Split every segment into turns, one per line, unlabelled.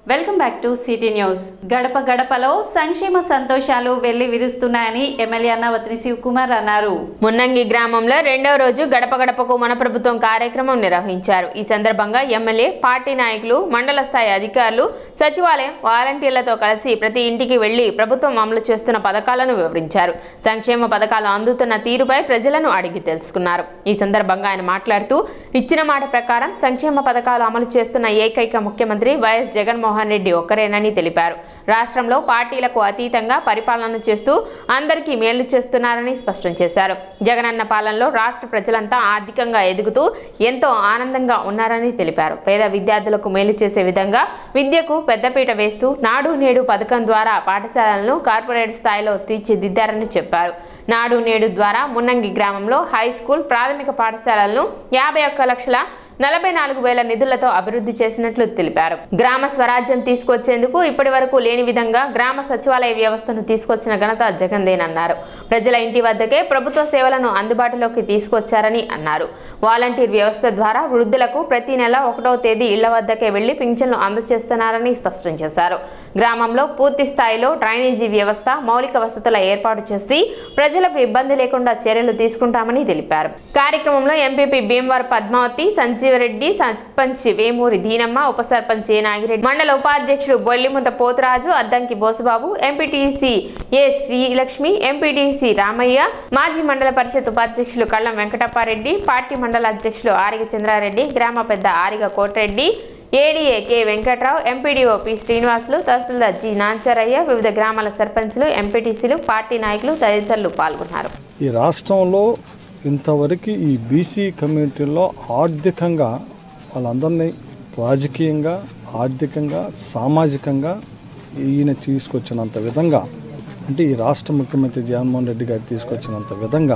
Welcome back to city news గడప గడపలో సంక్షేమ సంతోషాలు వెళ్లి విరుస్తున్నాయని ఎమ్మెల్యే అన్నావతిని శివకుమార్ అన్నారు
మున్నంగి గ్రామంలో రెండవ రోజు గడప గడపకు మన ప్రభుత్వం కార్యక్రమం నిర్వహించారు ఈ సందర్భంగా ఎమ్మెల్యే పార్టీ నాయకులు మండల స్థాయి అధికారులు సచివాలయం వాలంటీర్లతో కలిసి ప్రతి ఇంటికి వెళ్లి ప్రభుత్వం అమలు చేస్తున్న పథకాలను వివరించారు సంక్షేమ పథకాలు అందుతున్న తీరుపై ప్రజలను అడిగి తెలుసుకున్నారు ఈ సందర్భంగా ఆయన మాట్లాడుతూ ఇచ్చిన మాట ప్రకారం సంక్షేమ పథకాలు అమలు చేస్తున్న ఏకైక ముఖ్యమంత్రి వైఎస్ జగన్మోహన్ రెడ్డి ఒక్కరేనని తెలిపారు రాష్ట్రంలో పార్టీలకు అతీతంగా పరిపాలన చేస్తూ అందరికీ మేలు చేస్తున్నారని స్పష్టం చేశారు జగనన్న పాలనలో రాష్ట్ర ప్రజలంతా ఆర్థికంగా ఎదుగుతూ ఎంతో ఆనందంగా ఉన్నారని తెలిపారు పేద విద్యార్థులకు మేలు చేసే విధంగా విద్యకు పెద్దపీట వేస్తూ నాడు నేడు పథకం ద్వారా పాఠశాలలను కార్పొరేట్ స్థాయిలో తీర్చిదిద్దారని చెప్పారు నాడు నేడు ద్వారా మున్నంగి గ్రామంలో హై స్కూల్ ప్రాథమిక పాఠశాలలను యాభై ఒక్క లక్షల నలభై నాలుగు వేల నిధులతో అభివృద్ధి చేసినట్లు తెలిపారు గ్రామ స్వరాజ్యం తీసుకొచ్చేందుకు ఇప్పటి వరకు లేని విధంగా గ్రామ సచివాలయ వ్యవస్థను తీసుకొచ్చిన ఘనత జగన్దేనన్నారు ప్రజల ఇంటి వద్దకే ప్రభుత్వ సేవలను అందుబాటులోకి తీసుకొచ్చారని అన్నారు వాలంటీర్ వ్యవస్థ ద్వారా వృద్ధులకు ప్రతి నెల ఒకటో తేదీ ఇళ్ల వద్దకే వెళ్లి పింఛన్లు అందజేస్తున్నారని స్పష్టం చేశారు గ్రామంలో పూర్తి స్థాయిలో డ్రైనేజీ వ్యవస్థ మౌలిక వసతుల ఏర్పాటు చేసి ప్రజలకు ఇబ్బంది లేకుండా చర్యలు తీసుకుంటామని తెలిపారు కార్యక్రమంలో ఎంపీపీ భీమవరం పద్మావతి సంజీవరెడ్డి సర్పంచ్ వేమూరి దీనమ్మ ఉప సర్పంచ్ ఏ నాగిరెడ్డి మండల ఉపాధ్యక్షుడు Bollimutha Poturaju Addanki Bosubabu MPTC A Srilakshmi MPTC Ramaiah మాజీ మండల పరిషత్ ఉపాధ్యక్షులు కళ్ళం వెంకటప్పారెడ్డి పార్టీ మండల అధ్యక్షులు ఆరిగ చంద్రారెడ్డి గ్రామ పెద్ద Ariga Kotareddy ADA K Venkatrao MPDO P Srinivasulu tahsildar G Nancharaiah వివిధ గ్రామాల సర్పంచ్లు ఎంపీటీసీలు పార్టీ నాయకులు తదితరులు పాల్గొన్నారు
ఈ రాష్ట్రంలో ఇంతవరకు ఈ బీసీ కమ్యూనిటీలో ఆర్థికంగా వాళ్ళందరినీ రాజకీయంగా ఆర్థికంగా సామాజికంగా ఈయన తీసుకొచ్చినంత విధంగా అంటే ఈ రాష్ట్ర ముఖ్యమంత్రి జగన్మోహన్ రెడ్డి గారు తీసుకొచ్చినంత విధంగా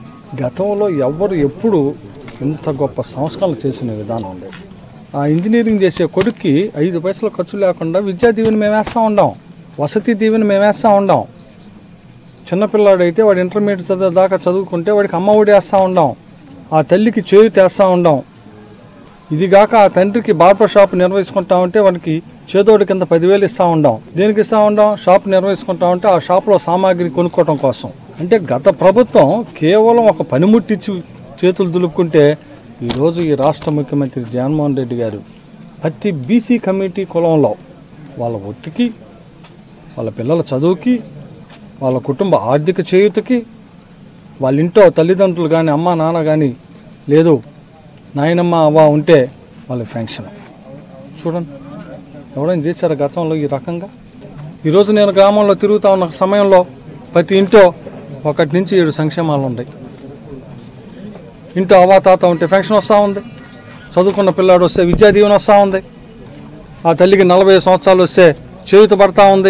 గతంలో ఎవ్వరు ఎప్పుడు ఇంత గొప్ప సంస్కరణలు చేసిన విధానం ఉండేది ఆ ఇంజనీరింగ్ చేసే కొడుక్కి ఐదు పైసలు ఖర్చు లేకుండా విద్యా దీవెన మేము వేస్తూ ఉండాం వసతి దీవెన మేము వేస్తూ ఉండాం చిన్నపిల్లాడు అయితే వాడు ఇంటర్మీడియట్ చదివే దాకా చదువుకుంటే వాడికి అమ్మ ఒడి వేస్తూ ఉండాం ఆ తల్లికి చేయి తెస్తూ ఉండాం ఇదిగాక ఆ తండ్రికి బార్బర్ షాప్ నిర్వహించుకుంటా ఉంటే వాడికి చేదోడి కింద పదివేలు ఇస్తూ ఉండాం దేనికి ఇస్తూ ఉండాం షాప్ నిర్వహించుకుంటా ఉంటే ఆ షాప్లో సామాగ్రి కొనుక్కోవడం కోసం అంటే గత ప్రభుత్వం కేవలం ఒక పనిముట్టిచ్చి చేతులు దులుపుకుంటే ఈరోజు ఈ రాష్ట్ర ముఖ్యమంత్రి జగన్మోహన్ రెడ్డి గారు ప్రతి బీసీ కమ్యూనిటీ కులంలో వాళ్ళ ఒత్తికి వాళ్ళ పిల్లల చదువుకి వాళ్ళ కుటుంబ ఆర్థిక చేయుతకి వాళ్ళ ఇంట్లో తల్లిదండ్రులు కానీ అమ్మ నాన్న కానీ లేదు నాయనమ్మ అవ్వ ఉంటే వాళ్ళ ఫెన్షన్ చూడండి ఎవరైనా చేశారు గతంలో ఈ రకంగా ఈరోజు నేను గ్రామంలో తిరుగుతా ఉన్న సమయంలో ప్రతి ఇంట్లో ఒకటి నుంచి ఏడు సంక్షేమాలు ఉన్నాయి ఇంట్లో అవ్వ తాత ఉంటే ఫెన్షన్ వస్తూ ఉంది చదువుకున్న పిల్లాడు వస్తే విద్యా దీవెన వస్తూ ఉంది ఆ తల్లికి నలభై సంవత్సరాలు వస్తే చేయుత పడతా ఉంది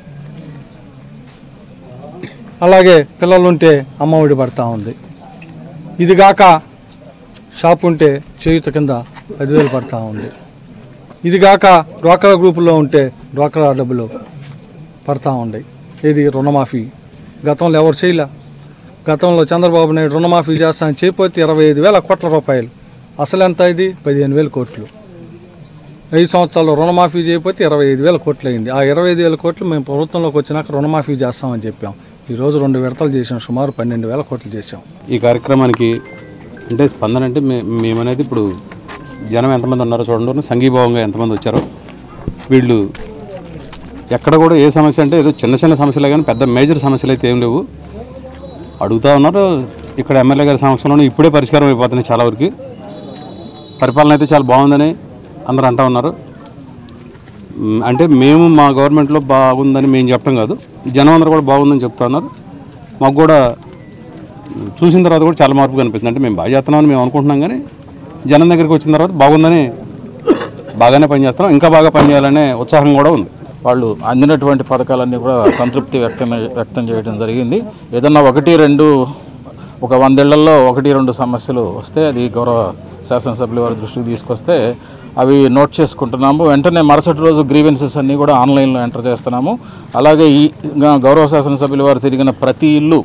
అలాగే పిల్లలు ఉంటే అమ్మఒడి పడతా ఉంది ఇది కాక షాప్ ఉంటే చేయుత కింద పదివేలు పడతా ఉంది ఇది కాక డ్వాక్రా గ్రూపులో ఉంటే డ్వాక్రా డబ్బులు పడతా ఉన్నాయి ఇది రుణమాఫీ గతంలో ఎవరు చేయలే గతంలో చంద్రబాబు నాయుడు రుణమాఫీ చేస్తానని చేయకపోతే ఇరవై ఐదు వేల కోట్ల రూపాయలు అసలు ఎంత ఇది పదిహేను వేల కోట్లు ఐదు సంవత్సరాలు రుణమాఫీ చేయకపోతే ఇరవై ఐదు వేల కోట్లు అయింది ఆ ఇరవై ఐదు వేల కోట్లు మేము ప్రభుత్వంలోకి వచ్చినాక రుణమాఫీ చేస్తామని చెప్పాం ఈరోజు రెండు విడతలు చేసాం సుమారు పన్నెండు వేల కోట్లు చేసాం
ఈ కార్యక్రమానికి అంటే స్పందన అంటే మే మేమనేది ఇప్పుడు జనం ఎంతమంది ఉన్నారో చూడండి సంఘీభావంగా ఎంతమంది వచ్చారో వీళ్ళు ఎక్కడ కూడా ఏ సమస్య అంటే ఏదో చిన్న చిన్న సమస్యలే కానీ పెద్ద మేజర్ సమస్యలు అయితే ఏం లేవు అడుగుతా ఉన్నారు ఇక్కడ ఎమ్మెల్యే గారి సమక్షంలోనే ఇప్పుడే పరిష్కారం అయిపోతున్నాయి చాలా వరకు పరిపాలన అయితే చాలా బాగుందని అందరూ అంటా ఉన్నారు మ్, అంటే మేము మా గవర్నమెంట్లో బాగుందని మేము చెప్పడం కాదు జనం అందరూ కూడా బాగుందని చెప్తా ఉన్నారు మాకు కూడా చూసిన తర్వాత కూడా చాలా మార్పు కనిపిస్తుంది అంటే మేము బాగా చేస్తున్నామని మేము అనుకుంటున్నాం కానీ జనం దగ్గరికి వచ్చిన తర్వాత బాగుందని బాగానే పనిచేస్తున్నాం ఇంకా బాగా పనిచేయాలనే ఉత్సాహం కూడా ఉంది
వాళ్ళు అందినటువంటి పథకాలన్నీ కూడా సంతృప్తి వ్యక్తం వ్యక్తం చేయడం జరిగింది ఏదన్నా ఒకటి రెండు ఒక వందేళ్లలో ఒకటి రెండు సమస్యలు వస్తే అది గౌరవ శాసనసభ్యుల వారి దృష్టికి తీసుకొస్తే అవి నోట్ చేసుకుంటున్నాము వెంటనే మరుసటి రోజు గ్రీవెన్సెస్ అన్నీ కూడా ఆన్లైన్లో ఎంటర్ చేస్తున్నాము అలాగే ఈ గ- గౌరవ శాసనసభ్యుల వారు తిరిగిన ప్రతి ఇల్లు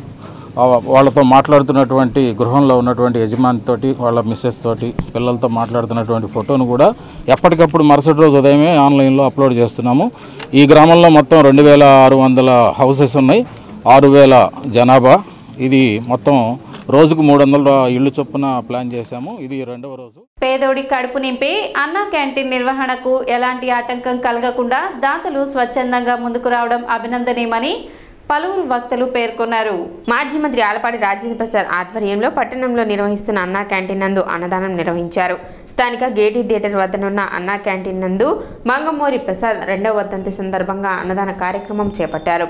ఆ వాళ్ళతో మాట్లాడుతున్నటువంటి గృహంలో ఉన్నటువంటి యజమానితోటి వాళ్ళ మిస్సెస్ తోటి పిల్లలతో మాట్లాడుతున్నటువంటి ఫోటోను కూడా ఎప్పటికప్పుడు మరుసటి రోజు ఉదయమే ఆన్లైన్లో అప్లోడ్ చేస్తున్నాము ఈ గ్రామంలో మొత్తం రెండు వేల ఆరు వందల హౌసెస్ ఉన్నాయి ఆరు వేల జనాభా ఇది మొత్తం రోజుకు మూడు వందల ఇళ్ళు చొప్పున ప్లాన్ చేశాము ఇది రెండవ రోజు
పేదోడి కడుపు నింపి అన్నా క్యాంటీన్ నిర్వహణకు ఎలాంటి ఆటంకం కలగకుండా దాతలు స్వచ్ఛందంగా ముందుకు రావడం అభినందనీయమని పలువురు వక్తలు పేర్కొన్నారు
మాజీ మంత్రి ఆలపాటి రాజేంద్ర ప్రసాద్ ఆధ్వర్యంలో పట్టణంలో నిర్వహిస్తున్న అన్నా క్యాంటీన్ నందు అన్నదానం నిర్వహించారు స్థానిక గేటీ థియేటర్ వద్దనున్న అన్నా క్యాంటీన్ నందు మంగమూరి ప్రసాద్ రెండవ వర్ధంతి సందర్భంగా అన్నదాన కార్యక్రమం చేపట్టారు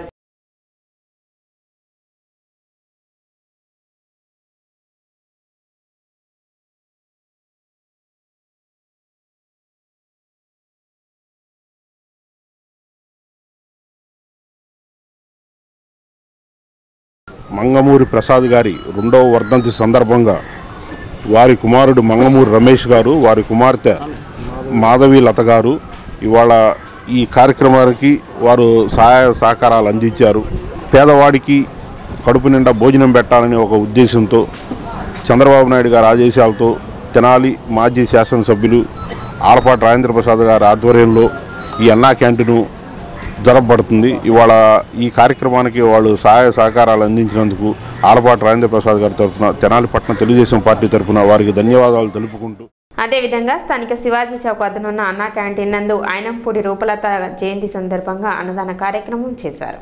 మంగమూరి ప్రసాద్ గారి రెండవ వర్ధంతి సందర్భంగా వారి కుమారుడు మంగమూరి రమేష్ గారు వారి కుమార్తె మాధవి లత గారు ఇవాళ ఈ కార్యక్రమానికి వారు సహాయ సహకారాలు అందించారు పేదవాడికి కడుపు నిండా భోజనం పెట్టాలని ఒక ఉద్దేశంతో చంద్రబాబు నాయుడు గారి ఆదేశాలతో తెనాలి మాజీ శాసనసభ్యులు ఆలపాటి రాజేంద్ర ప్రసాద్ గారి ఆధ్వర్యంలో ఈ అన్నా క్యాంటీను జరపబడుతుంది ఇవాళ ఈ కార్యక్రమానికి వాళ్ళు సహాయ సహకారాలు అందించినందుకు ఆలపాటి రాజేంద్ర ప్రసాద్ గారి తరఫున తెనాలి పట్నం తెలుగుదేశం పార్టీ తరఫున వారికి ధన్యవాదాలు తెలుపుకుంటూ
అదేవిధంగా స్థానిక శివాజీ చౌక్ వద్దనున్న అన్నా క్యాంటీన్ నందు ఆయనంపూడి రూపలత జయంతి సందర్భంగా అన్నదాన కార్యక్రమం చేశారు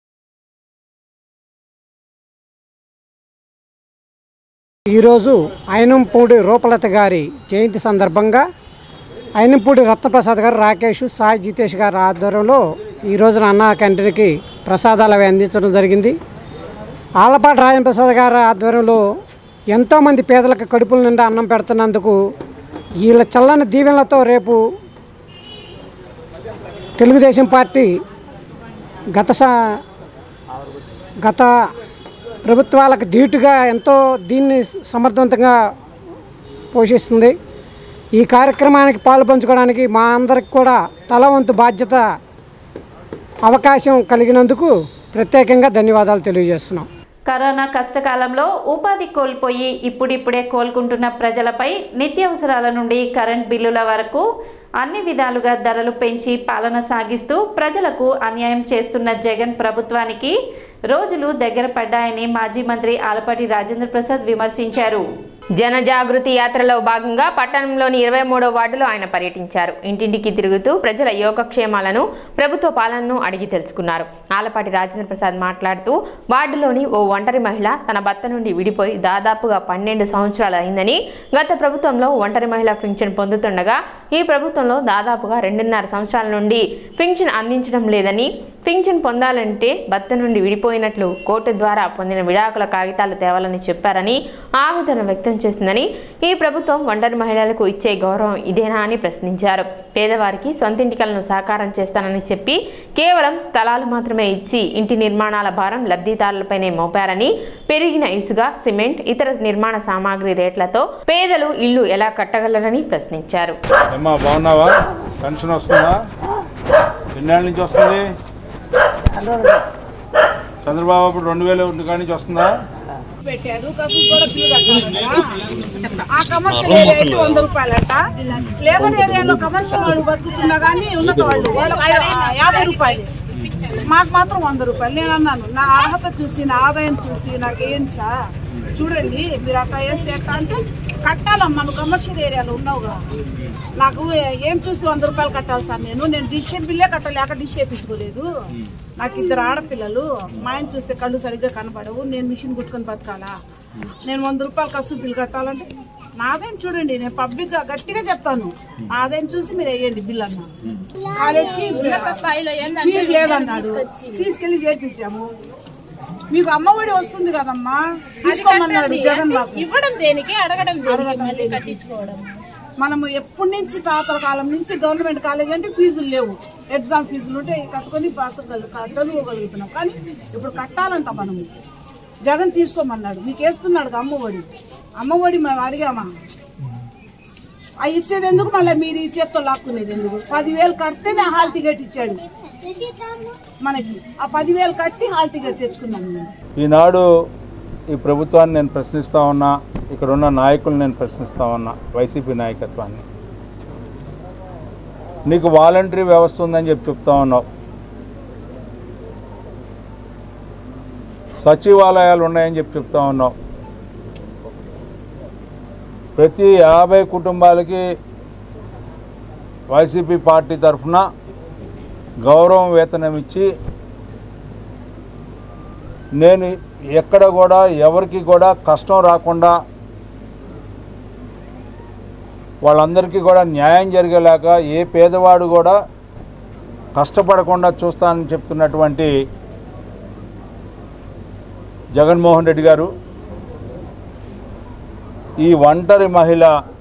ఈరోజు అయినంపూడి రూపలత గారి జయంతి సందర్భంగా అయినంపూడి రత్నప్రసాద్ గారు రాకేష్ సాయి జితేష్ గారి ఆధ్వర్యంలో ఈ రోజున అన్న క్యాంటీన్కి ప్రసాదాలు అవి అందించడం జరిగింది ఆలపాటి రాజన్ ప్రసాద్ గారి ఆధ్వర్యంలో ఎంతోమంది పేదలకు కడుపుల నిండా అన్నం పెడుతున్నందుకు వీళ్ళ చల్లని దీవెనలతో రేపు తెలుగుదేశం పార్టీ గత సా గత ప్రభుత్వాలకు ధీటుగా ఎంతో దీన్ని సమర్థవంతంగా పోషిస్తుంది ఈ కార్యక్రమానికి పాలు పంచుకోవడానికి మా అందరికి కూడా తల వంతు బాధ్యత అవకాశం కలిగినందుకు ప్రత్యేకంగా ధన్యవాదాలు తెలియజేస్తున్నాం
కరోనా కష్టకాలంలో ఉపాధి కోల్పోయి ఇప్పుడిప్పుడే కోలుకుంటున్న ప్రజలపై నిత్యావసరాల నుండి కరెంట్ బిల్లుల వరకు అన్ని విధాలుగా ధరలు పెంచి పాలన సాగిస్తూ ప్రజలకు అన్యాయం చేస్తున్న జగన్ ప్రభుత్వానికి రోజులు దగ్గర పడ్డాయని మాజీ మంత్రి ఆలపాటి రాజేంద్ర ప్రసాద్ విమర్శించారు
జనజాగృతి యాత్రలో భాగంగా పట్టణంలోని ఇరవై మూడో వార్డులో ఆయన పర్యటించారు ఇంటింటికి తిరుగుతూ ప్రజల యోగక్షేమాలను ప్రభుత్వ పాలనను అడిగి తెలుసుకున్నారు ఆలపాటి రాజేంద్ర ప్రసాద్ మాట్లాడుతూ వార్డులోని ఓ ఒంటరి మహిళ తన భర్త నుండి విడిపోయి దాదాపుగా పన్నెండు సంవత్సరాలు అయిందని గత ప్రభుత్వంలో ఒంటరి మహిళ పింఛన్ పొందుతుండగా ఈ ప్రభుత్వంలో దాదాపుగా రెండున్నర సంవత్సరాల నుండి పింఛన్ అందించడం లేదని పింఛన్ పొందాలంటే భర్త నుండి విడిపోయినట్లు కోర్టు ద్వారా పొందిన విడాకుల కాగితాలు తేవాలని చెప్పారని ఆవేదన వ్యక్తం చేసిందని ఈ ప్రభుత్వం ఒంటరి మహిళలకు ఇచ్చే గౌరవం ఇదేనా అని ప్రశ్నించారు పేదవారికి సొంతింటి కలను సాకారం చేస్తానని చెప్పి కేవలం స్థలాలు మాత్రమే ఇచ్చి ఇంటి నిర్మాణాల భారం లబ్ధిదారులపైనే మోపారని పెరిగిన ఇసుక సిమెంట్ ఇతర నిర్మాణ సామాగ్రి రేట్లతో పేదలు ఇల్లు ఎలా కట్టగలరని ప్రశ్నించారు
ఏమ్మా బాగున్నావా పెన్షన్ వస్తుందా ఎన్నేళ్ళ నుంచి వస్తుంది చంద్రబాబు అప్పుడు రెండు వేల ఒకటి కాడి నుంచి వస్తుందా
పెట్టారు కసులు కూడా బిల్లు కట్టాలి కదా. ఆ కమర్షియల్ ఏరియా అయితే వంద రూపాయలంట లేబర్ ఏరియాలో కమర్షియల్ వాళ్ళు బతుకుతున్నా కానీ ఉన్నత వాళ్ళు వాళ్ళకి యా- యాభై రూపాయలు మాకు మాత్రం వంద రూపాయలు నేను అన్నాను నా అర్హత చూసి నా ఆదాయం చూసి నాకు ఏంటి సార్ చూడండి మీరు అట్లా వేస్తే ఎట్లా అంటే కట్టాలమ్మా నువ్వు కమర్షియల్ ఏరియాలో ఉన్నావుగా నాకు ఏ- ఏం చూసి వంద రూపాయలు కట్టాలి సార్ నేను నేను డిష్ బిల్లే కట్టలేక డిష్ వేయించుకోలేదు నాకు ఇద్దరు ఆడపిల్లలు మా ఆయన చూస్తే కళ్ళు సరిగ్గా కనపడవు నేను మిషన్ కుట్టుకొని బతకాలా నేను వంద రూపాయలు కసు బిల్ కట్టాలంటే నాదేం చూడండి నేను పబ్లిక్ గా గట్టిగా చెప్తాను నాదేం చూసి మీరు వేయండి బిల్ అన్న కాలేజ్కి ఫీజు లేదన్నాడు తీసుకెళ్లి చేర్పించాము మీకు అమ్మఒడి వస్తుంది కదమ్మా తీసుకోమన్నాడు జగన్ బాబు
ఇవ్వడం దేనికి అడగడం దేనికి మళ్ళీ కట్టించుకోవడం
మనము ఎప్పటి నుంచి తాతల కాలం నుంచి గవర్నమెంట్ కాలేజ్ అంటే ఫీజులు లేవు ఎగ్జామ్ ఫీజులు ఉంటే కట్టుకొని బతకగలు చదువుకోగలుగుతున్నాం కానీ ఇప్పుడు కట్టాలంట మనము జగన్ తీసుకోమన్నాడు మీకు వేస్తున్నాడు అమ్మఒడి అమ్మఒడి మేము అడిగామా అవి ఇచ్చేది ఎందుకు మళ్ళీ మీరు ఈ చేత్తో లాక్కునేది ఎందుకు పదివేలు కడితేనే హాల్ టికెట్ ఇచ్చాడు మనకి ఆ పదివేలు కట్టి హాల్ టికెట్ తెచ్చుకున్నాం మేము
ఈనాడు
ఈ ప్రభుత్వాన్ని నేను ప్రశ్నిస్తూ ఉన్నా ఇక్కడ ఉన్న నాయకులను నేను ప్రశ్నిస్తూ ఉన్నా వైసీపీ నాయకత్వాన్ని నీకు వాలంటరీ వ్యవస్థ ఉందని చెప్పి చెప్తా ఉన్నావు సచివాలయాలు ఉన్నాయని చెప్పి చెప్తా ఉన్నావు ప్రతి యాభై కుటుంబాలకి వైసీపీ పార్టీ తరఫున గౌరవం వేతనం ఇచ్చి నేను ఎక్కడ కూడా ఎవరికి కూడా కష్టం రాకుండా వాళ్ళందరికీ కూడా న్యాయం జరిగేలాగా ఏ పేదవాడు కూడా కష్టపడకుండా చూస్తానని చెప్తున్నటువంటి జగన్మోహన్ రెడ్డి గారు ఈ ఒంటరి మహిళ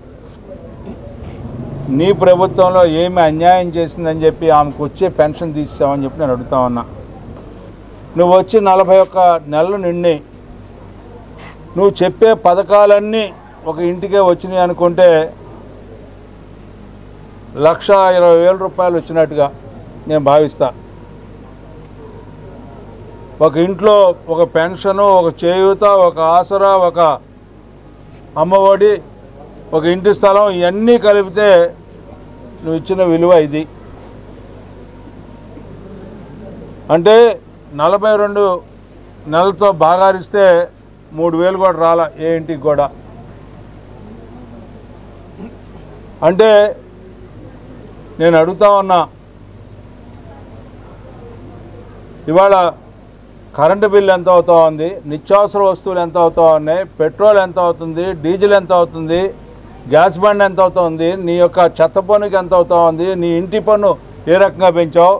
నీ ప్రభుత్వంలో ఏమి అన్యాయం చేసిందని చెప్పి ఆమెకు వచ్చే పెన్షన్ తీసావని చెప్పి నేను అడుగుతా ఉన్నా నువ్వు వచ్చి నలభై ఒక్క నెలలు నిండి నువ్వు చెప్పే పథకాలన్నీ ఒక ఇంటికే వచ్చినాయి అనుకుంటే లక్ష ఇరవై వేల రూపాయలు వచ్చినట్టుగా నేను భావిస్తా ఒక ఇంట్లో ఒక పెన్షను ఒక చేయూత ఒక ఆసరా ఒక అమ్మఒడి ఒక ఇంటి స్థలం ఇవన్నీ కలిపితే నువ్వు ఇచ్చిన విలువ ఇది అంటే నలభై రెండు నెలలతో బాగారిస్తే మూడు వేలు కూడా రాల ఏ ఇంటికి కూడా అంటే నేను అడుగుతా ఉన్నా ఇవాళ కరెంటు బిల్లు ఎంత అవుతా ఉంది నిత్యావసర వస్తువులు ఎంత అవుతా ఉన్నాయి పెట్రోల్ ఎంత అవుతుంది డీజిల్ ఎంత అవుతుంది గ్యాస్ బండ్ ఎంత అవుతుంది నీ యొక్క చెత్త పన్నుకి ఎంత అవుతా ఉంది నీ ఇంటి పన్ను ఏ రకంగా పెంచావు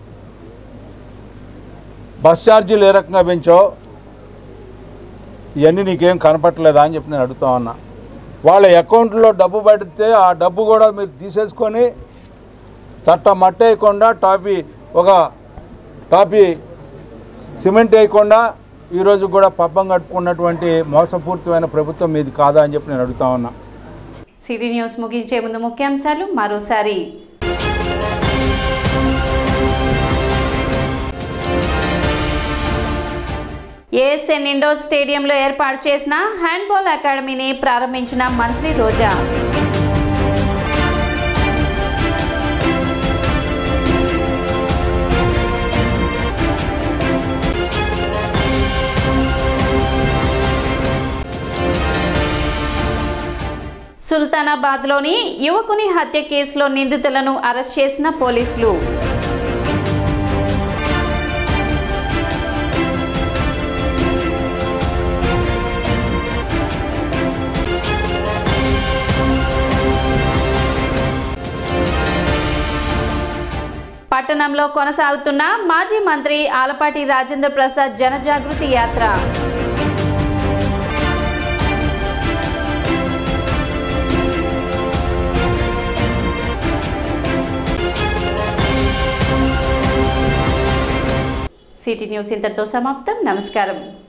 బస్ ఛార్జీలు ఏ రకంగా పెంచావు ఇవన్నీ నీకేం కనపట్టలేదా అని చెప్పి నేను అడుగుతా ఉన్నా వాళ్ళ అకౌంట్లో డబ్బు పడితే ఆ డబ్బు కూడా మీరు తీసేసుకొని తట్ట మట్టి వేయకుండా టాపీ ఒక టాపీ సిమెంట్ వేయకుండా ఈరోజు కూడా పబ్బం కట్టుకున్నటువంటి మోసపూరితమైన ప్రభుత్వం మీది కాదా అని చెప్పి నేను అడుగుతా ఉన్నా
సిటీ న్యూస్ ముగించే ముందు ముఖ్యాంశాలు మరోసారి ఏఎస్ఎన్ ఇండోర్ స్టేడియంలో ఏర్పాటు చేసిన హ్యాండ్బాల్ అకాడమీని ప్రారంభించిన మంత్రి రోజా సుల్తానాబాద్లోని యువకుని హత్య కేసులో నిందితులను అరెస్ట్ చేసిన పోలీసులు పట్టణంలో కొనసాగుతున్న మాజీ మంత్రి ఆలపాటి రాజేంద్ర ప్రసాద్ జనజాగృతి యాత్ర సిటీ న్యూస్ ఇంతటితో సమాప్తం నమస్కారం